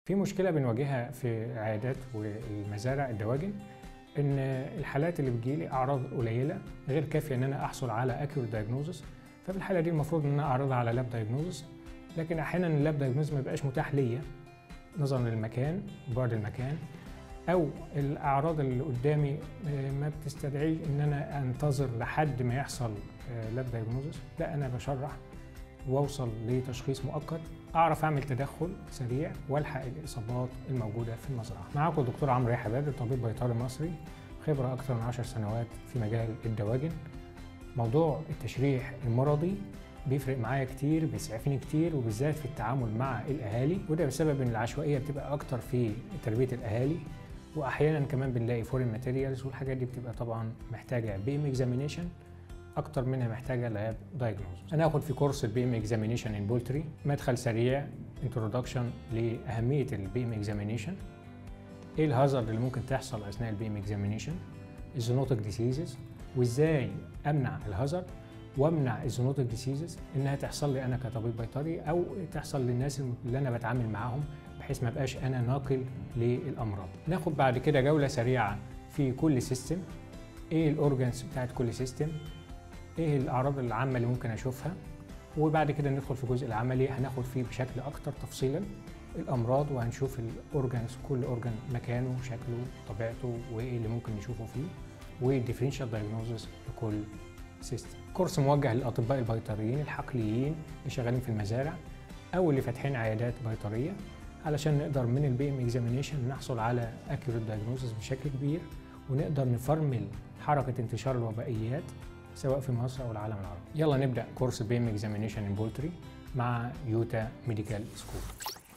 في مشكلة بنواجهها في العيادات والمزارع الدواجن ان الحالات اللي بتجيلي اعراض قليله غير كافيه ان انا احصل على اكيوريت دايجنوزس ففي الحاله دي المفروض ان انا اعرضها على لاب دايجنوزس لكن احيانا اللاب دايجنوزس ما بيبقاش متاح ليا نظرا للمكان بعد المكان او الاعراض اللي قدامي ما بتستدعيش ان انا انتظر لحد ما يحصل لاب دايجنوزس لا انا بشرح واوصل لتشخيص مؤقت اعرف اعمل تدخل سريع والحق الاصابات الموجوده في المزرعه. معاكم الدكتور عمرو يحيى بدر طبيب بيطري مصري خبره اكثر من 10 سنوات في مجال الدواجن. موضوع التشريح المرضي بيفرق معايا كتير بيسعفني كتير وبالذات في التعامل مع الاهالي وده بسبب ان العشوائيه بتبقى اكتر في تربيه الاهالي واحيانا كمان بنلاقي فورين ماتيريالز والحاجات دي بتبقى طبعا محتاجه بي ام اكزامينيشن اكتر منها محتاجه لاب دايجنوز هناخد في كورس البي ام اكزامينيشن ان بولتري مدخل سريع انترودكشن لاهميه البي ام اكزامينيشن ايه الهازارد اللي ممكن تحصل اثناء البي ام اكزامينيشن الزونوتيك ديسيزز وازاي امنع الهازارد وامنع الزونوتيك ديسيزز انها تحصل لي انا كطبيب بيطري او تحصل للناس اللي انا بتعامل معاهم بحيث ما بقاش انا ناقل للامراض ناخد بعد كده جوله سريعه في كل سيستم ايه الاورجنز بتاعت كل سيستم ايه الاعراض العامه اللي ممكن اشوفها وبعد كده ندخل في الجزء العملي هناخد فيه بشكل اكتر تفصيلا الامراض وهنشوف الاورجانز كل اورجان مكانه شكله طبيعته وايه اللي ممكن نشوفه فيه والديفرنشال دايجنوزس لكل سيستم كورس موجه للاطباء البيطريين الحقليين اللي شغالين في المزارع او اللي فاتحين عيادات بيطريه علشان نقدر من البي ام اكزامينيشن نحصل على اكيوريت دايجنوزس بشكل كبير ونقدر نفرمل حركه انتشار الوبائيات سواء في مصر او العالم العربي. يلا نبدا كورس بي ام اكزامينيشن ان بولتري مع يوتا ميديكال سكول.